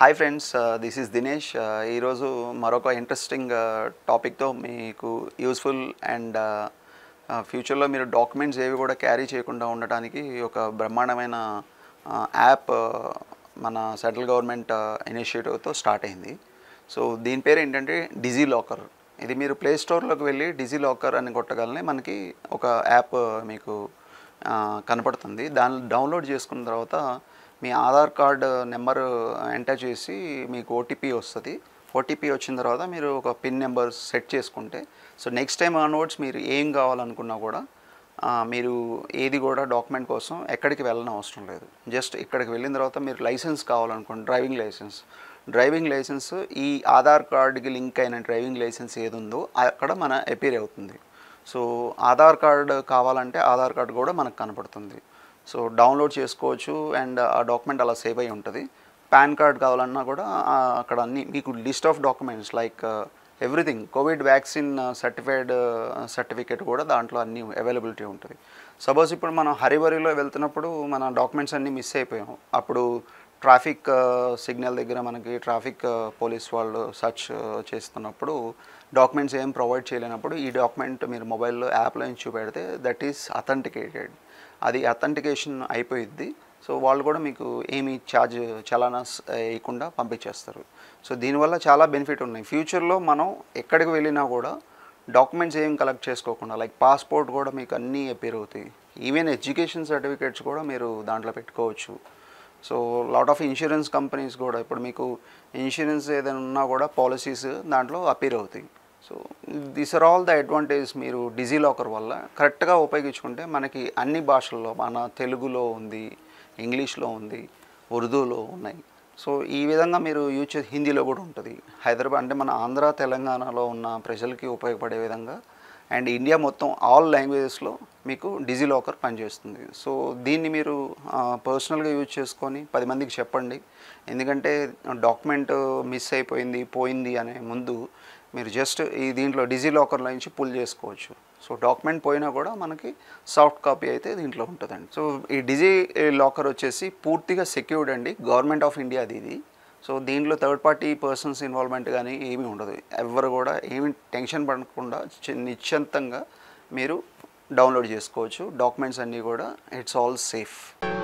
hi friends this is Dinesh ఈరోజు మరొక interesting టాపిక్తో మీకు యూస్ఫుల్ అండ్ ఫ్యూచర్లో మీరు డాక్యుమెంట్స్ ఏవి కూడా క్యారీ చేయకుండా ఉండటానికి ఒక బ్రహ్మాండమైన యాప్ మన సెంట్రల్ గవర్నమెంట్ ఇనిషియేటివ్తో స్టార్ట్ అయింది సో దీని పేరు ఏంటంటే డిజీ లాకర్ ఇది మీరు ప్లే స్టోర్లోకి వెళ్ళి డిజీ లాకర్ అని కొట్టగలనే మనకి ఒక యాప్ మీకు ఆ, కనపడుతుంది దాన్ని డౌన్లోడ్ చేసుకున్న తర్వాత మీ ఆధార్ కార్డ్ నెంబర్ ఎంటర్ చేసి మీకు ఓటీపీ వస్తుంది ఓటీపీ వచ్చిన తర్వాత మీరు ఒక పిన్ నెంబర్ సెట్ చేసుకుంటే సో నెక్స్ట్ టైం ఆన్వర్డ్స్ మీరు ఏం కావాలనుకున్నా కూడా ఆ, మీరు ఏది కూడా డాక్యుమెంట్ కోసం ఎక్కడికి వెళ్ళని అవసరం లేదు జస్ట్ ఇక్కడికి వెళ్ళిన తర్వాత మీరు లైసెన్స్ కావాలనుకోండి డ్రైవింగ్ లైసెన్స్ డ్రైవింగ్ లైసెన్స్ ఈ ఆధార్ కార్డుకి లింక్ అయిన డ్రైవింగ్ లైసెన్స్ ఏది ఉందో అక్కడ మన అపీర్ అవుతుంది సో ఆధార్ కార్డు కావాలంటే ఆధార్ కార్డు కూడా మనకు కనపడుతుంది సో డౌన్లోడ్ చేసుకోవచ్చు అండ్ ఆ డాక్యుమెంట్ అలా సేవ్ అయి ఉంటుంది పాన్ కార్డ్ కావాలన్నా కూడా ఆ, అక్కడ అన్ని మీకు list of documents like everything Covid vaccine certified certificate కూడా దాంట్లో అన్ని అవైలబిలిటీ ఉంటుంది సపోజ్ ఇప్పుడు మనం హరిబరిలో వెళ్తున్నప్పుడు మన డాక్యుమెంట్స్ అన్నీ మిస్ అయిపోయాం అప్పుడు ట్రాఫిక్ సిగ్నల్ దగ్గర మనకి ట్రాఫిక్ పోలీస్ వాళ్ళు సర్చ్ చేస్తున్నప్పుడు డాక్యుమెంట్స్ ఏం ప్రొవైడ్ చేయలేనప్పుడు ఈ డాక్యుమెంట్ మీరు మొబైల్లో యాప్లో నుంచి చూపెడితే దట్ ఈస్ అథెంటికేటెడ్ అది అథెంటికేషన్ అయిపోయిద్ది సో వాళ్ళు కూడా మీకు ఏమి ఛార్జ్ చలానాస్ వేయకుండా పంపించేస్తారు సో దీనివల్ల చాలా బెనిఫిట్ ఉన్నాయి ఫ్యూచర్లో మనం ఎక్కడికి వెళ్ళినా కూడా డాక్యుమెంట్స్ ఏం కలెక్ట్ చేసుకోకుండా లైక్ పాస్పోర్ట్ కూడా మీకు అన్నీ అపేర్ అవుతాయి ఈవెన్ ఎడ్యుకేషన్ సర్టిఫికేట్స్ కూడా మీరు దాంట్లో పెట్టుకోవచ్చు so lot of insurance companies కూడా ఇప్పుడు మీకు ఇన్సూరెన్స్ ఏదైనా ఉన్నా కూడా పాలసీస్ దాంట్లో అపీర్ అవుతాయి so this are all the advantage మీరు డిజీ లాకర్ వల్ల కరెక్ట్గా ఉపయోగించుకుంటే మనకి అన్ని భాషల్లో మన తెలుగులో ఉంది ఇంగ్లీష్లో ఉంది ఉర్దూలో ఉన్నాయి సో ఈ విధంగా మీరు యూజ్ చే హిందీలో కూడా ఉంటుంది హైదరాబాద్ అంటే మన ఆంధ్ర తెలంగాణలో ఉన్న ప్రజలకి ఉపయోగపడే విధంగా అండ్ ఇండియా మొత్తం ఆల్ లాంగ్వేజెస్లో మీకు డిజీ లాకర్ పనిచేస్తుంది సో దీన్ని మీరు పర్సనల్గా యూజ్ చేసుకొని పది మందికి చెప్పండి ఎందుకంటే డాక్యుమెంట్ మిస్ అయిపోయింది పోయింది అనే ముందు మీరు జస్ట్ ఈ దీంట్లో డిజీ లాకర్లో నుంచి పుల్ చేసుకోవచ్చు సో డాక్యుమెంట్ పోయినా కూడా మనకి సాఫ్ట్ కాపీ అయితే దీంట్లో ఉంటుందండి సో ఈ డిజీ లాకర్ వచ్చేసి పూర్తిగా సెక్యూర్డ్ అండి గవర్నమెంట్ ఆఫ్ ఇండియాది ఇది సో దీంట్లో థర్డ్ పార్టీ పర్సన్స్ ఇన్వాల్వ్మెంట్ కానీ ఏమీ ఉండదు ఎవరు కూడా ఏమి టెన్షన్ పడకుండా చి- నిశ్చింతంగా మీరు డౌన్లోడ్ చేసుకోవచ్చు డాక్యుమెంట్స్ అన్నీ కూడా ఇట్స్ ఆల్ సేఫ్